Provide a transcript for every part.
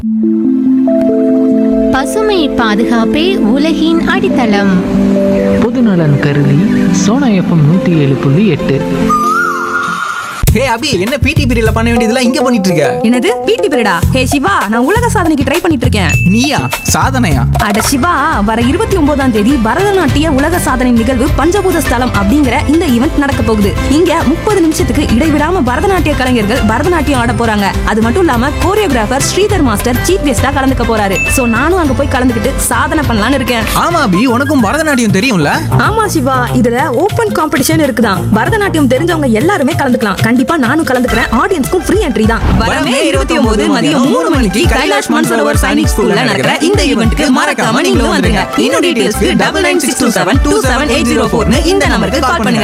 பசுமை பாதுகாப்பே உலகின் அடித்தளம் பொதுநலன் கருதி சோனா எஃப்எம் நூற்றி ஏழு புள்ளி எட்டு ஹே அபி என்ன பிடி பீரியட்ல பண்ண வேண்டியதெல்லாம் இங்க பண்ணிட்டு இருக்க என்னது பிடி பீரியடா ஹே சிவா நான் உலக சாதனைக்கு ட்ரை பண்ணிட்டு இருக்கேன் நீயா சாதனையா அட சிவா வர இருபத்தி ஒன்பதாம் தேதி பரதநாட்டிய உலக சாதனை நிகழ்வு பஞ்சபூத ஸ்தலம் அப்படிங்கிற இந்த ஈவெண்ட் நடக்க போகுது இங்க முப்பது நிமிஷத்துக்கு இடைவிடாம பரதநாட்டிய கலைஞர்கள் பரதநாட்டியம் ஆட போறாங்க அது மட்டும் இல்லாம கோரியோகிராஃபர் ஸ்ரீதர் மாஸ்டர் சீஃப் கெஸ்டா கலந்துக்க போறாரு சோ நானும் அங்க போய் கலந்துக்கிட்டு சாதனை பண்ணலாம்னு இருக்கேன் ஆமா அபி உனக்கும் பரதநாட்டியம் தெரியும்ல ஆமா சிவா இதுல ஓபன் காம்படிஷன் இருக்குதான் பரதநாட்டியம் தெரிஞ்சவங்க எல்லாருமே கலந்துக்கலாம் கண்டிப்பா நானும் கலந்துக்கிறேன் ஆடியன்ஸ்க்கும் ஃப்ரீ என்ட்ரி தான் வரமே இருபத்தி ஒன்பது மதியம் மூணு மணிக்கு கைலாஷ் மான்சரோவர் சைனிக் ஸ்கூல்ல நடக்கிற இந்த ஈவெண்ட்க்கு மறக்காம நீங்களும் வந்துருங்க இன்னும் டீடைல்ஸ்க்கு double nine six two seven two seven eight zero ஃபோர்னு இந்த நம்பருக்கு கால் பண்ணுங்க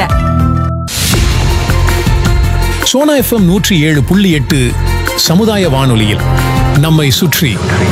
சோனா எஃப்எம் நூற்றி ஏழு புள்ளி எட்டு சமுதாய வானொலியில் நம்மை சுற்றி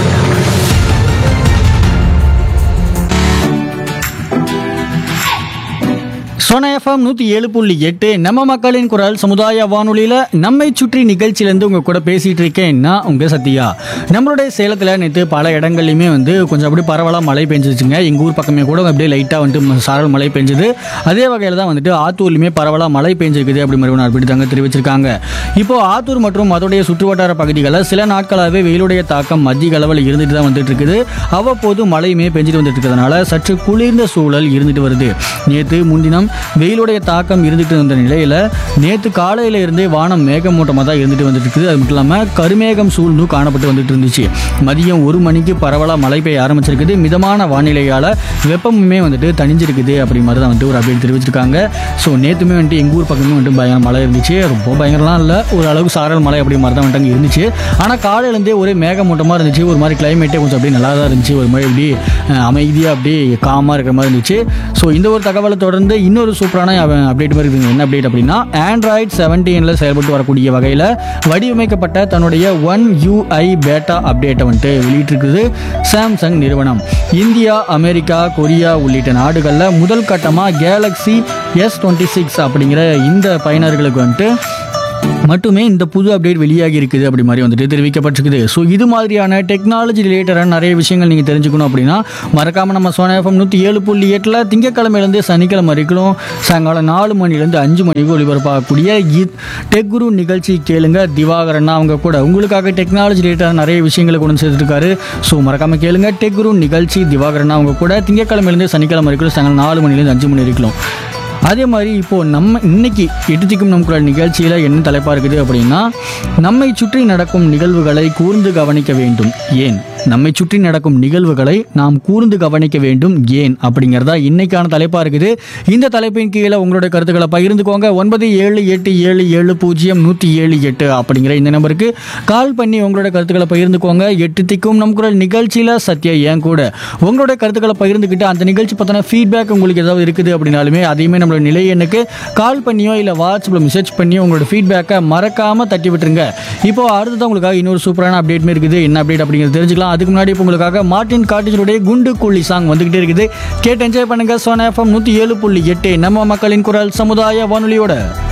சோனா எஃப்எம் நூற்றி ஏழு புள்ளி எட்டு நம்ம மக்களின் குரல் சமுதாய வானொலியில் நம்மை சுற்றி நிகழ்ச்சியிலேருந்து உங்கள் கூட பேசிகிட்டு இருக்கேன் நான் உங்கள் சத்யா நம்மளுடைய சேலத்தில் நேற்று பல இடங்கள்லையுமே வந்து கொஞ்சம் அப்படி பரவலாக மழை பெஞ்சிச்சுங்க எங்கள் ஊர் பக்கமே கூட அப்படியே லைட்டாக வந்துட்டு சாரல் மழை பெஞ்சுது அதே வகையில் தான் வந்துட்டு ஆத்தூர்லையுமே பரவலாக மழை பெஞ்சிருக்குது அப்படி மாதிரி அப்படி தாங்க தெரிவிச்சிருக்காங்க இப்போ ஆத்தூர் மற்றும் அதோடைய சுற்றுவட்டார பகுதிகளில் சில நாட்களாகவே வெயிலுடைய தாக்கம் மத்திய அளவில் இருந்துட்டு தான் வந்துட்டு இருக்குது அவ்வப்போது மழையுமே பெஞ்சிட்டு வந்துட்டு இருக்கிறதுனால சற்று குளிர்ந்த சூழல் இருந்துட்டு வருது நேற்று முன்தினம் வெயிலுடைய தாக்கம் இருந்துட்டு இருந்த நிலையில் நேற்று காலையில இருந்தே வானம் மேகமூட்டமாக தான் இருந்துட்டு வந்துட்டு இருக்குது அது மட்டும் இல்லாமல் கருமேகம் சூழ்ந்து காணப்பட்டு வந்துட்டு இருந்துச்சு மதியம் ஒரு மணிக்கு பரவலாக மழை பெய்ய ஆரம்பிச்சிருக்குது மிதமான வானிலையால் வெப்பமுமே வந்துட்டு தணிஞ்சிருக்குது அப்படி மாதிரி தான் வந்துட்டு ஒரு அப்டேட் தெரிவிச்சிருக்காங்க ஸோ நேற்றுமே வந்துட்டு எங்கள் ஊர் பக்கமே வந்துட்டு பயங்கர மழை இருந்துச்சு ரொம்ப பயங்கரம்லாம் இல்லை ஒரு அளவுக்கு சாரல் மழை அப்படி மாதிரி தான் வந்துட்டு அங்கே இருந்துச்சு ஆனால் காலையிலேருந்தே ஒரே மேகமூட்டமாக இருந்துச்சு ஒரு மாதிரி கிளைமேட்டே கொஞ்சம் அப்படியே நல்லா தான் இருந்துச்சு ஒரு மாதிரி இப்படி அமைதியாக அப்படியே காமாக இருக்கிற மாதிரி இருந்துச்சு ஸோ இந்த ஒரு தகவலை தொடர்ந்து இன்னொரு சூப்பரான அப்டேட் மாதிரி இருக்குங்க என்ன அப்டேட் அப்படின்னா ஆண்ட்ராய்ட் செவன்டீனில் செயல்பட்டு வரக்கூடிய வகையில் வடிவமைக்கப்பட்ட தன்னுடைய ஒன் யூஐ பேட்டா அப்டேட்டை வந்துட்டு வெளியிட்டிருக்குது சாம்சங் நிறுவனம் இந்தியா அமெரிக்கா கொரியா உள்ளிட்ட நாடுகளில் முதல் கட்டமாக கேலக்ஸி எஸ் டுவெண்ட்டி சிக்ஸ் அப்படிங்கிற இந்த பயனர்களுக்கு வந்துட்டு மட்டுமே இந்த புது அப்டேட் வெளியாகி இருக்குது அப்படி மாதிரி வந்துட்டு தெரிவிக்கப்பட்டிருக்குது ஸோ இது மாதிரியான டெக்னாலஜி ரிலேட்டடான நிறைய விஷயங்கள் நீங்கள் தெரிஞ்சுக்கணும் அப்படின்னா மறக்காமல் நம்ம சோனா எஃப்எம் நூற்றி ஏழு புள்ளி எட்டில் திங்கக்கிழமையிலேருந்து சனிக்கிழமை வரைக்கும் சாயங்காலம் நாலு மணிலேருந்து அஞ்சு மணிக்கு ஒளிபரப்பாகக்கூடிய இ- டெக் குரு நிகழ்ச்சி கேளுங்க திவாகரன் அவங்க கூட உங்களுக்காக டெக்னாலஜி ரிலேட்டடான நிறைய விஷயங்களை கொண்டு வந்து சேர்த்துருக்காரு ஸோ மறக்காமல் கேளுங்க டெக் குரு நிகழ்ச்சி திவாகரன் அவங்க கூட திங்கக்கிழமையிலேருந்து சனிக்கிழமை வரைக்கும் சாயங்காலம் நாலு மணிலேருந்து அஞ்சு மணி வரைக்கும் அதே மாதிரி இப்போது நம்ம இன்னைக்கு எட்டுத்திக்கும் நம் குரல் நிகழ்ச்சியில் என்ன தலைப்பாக இருக்குது அப்படின்னா நம்மை சுற்றி நடக்கும் நிகழ்வுகளை கூர்ந்து கவனிக்க வேண்டும் ஏன் நம்மை சுற்றி நடக்கும் நிகழ்வுகளை நாம் கூர்ந்து கவனிக்க வேண்டும் ஏன் அப்படிங்கிறதா இன்னைக்கான தலைப்பாக இருக்குது இந்த தலைப்பின் கீழே உங்களுடைய கருத்துக்களை பகிர்ந்துக்கோங்க ஒன்பது ஏழு எட்டு ஏழு ஏழு பூஜ்ஜியம் நூற்றி ஏழு எட்டு அப்படிங்கிற இந்த நம்பருக்கு கால் பண்ணி உங்களோட கருத்துக்களை பகிர்ந்துக்கோங்க எட்டு திக்கும் நம் குரல் நிகழ்ச்சியில் சத்யா ஏன் கூட உங்களுடைய கருத்துக்களை பகிர்ந்துக்கிட்டு அந்த நிகழ்ச்சி பற்றின ஃபீட்பேக் உங்களுக்கு ஏதாவது இருக்குது அப்படின்னாலுமே அதையுமே நம்மளோட நிலை எண்ணுக்கு கால் பண்ணியோ இல்லை வாட்ஸ்அப்பில் மெசேஜ் பண்ணியோ உங்களோட ஃபீட்பேக்கை மறக்காமல் தட்டி விட்டுருங்க இப்போ அடுத்தது உங்களுக்காக இன்னொரு சூப்பரான அப்டேட் இருக்குது என்ன அப்டேட் அப்படிங்கிறது தெரிஞ்சுக்கலாம் அதுக்கு முன்னாடி இப்போ உங்களுக்காக மார்டின் காட்டேஜருடைய குண்டு குள்ளி சாங் வந்துகிட்டே இருக்குது கேட்டு என்ஜாய் பண்ணுங்க சோனா எஃப்எம் நூற்றி ஏழு புள்ளி எட்டு நம்ம மக்களின் குரல் சமுதாய வானொலியோட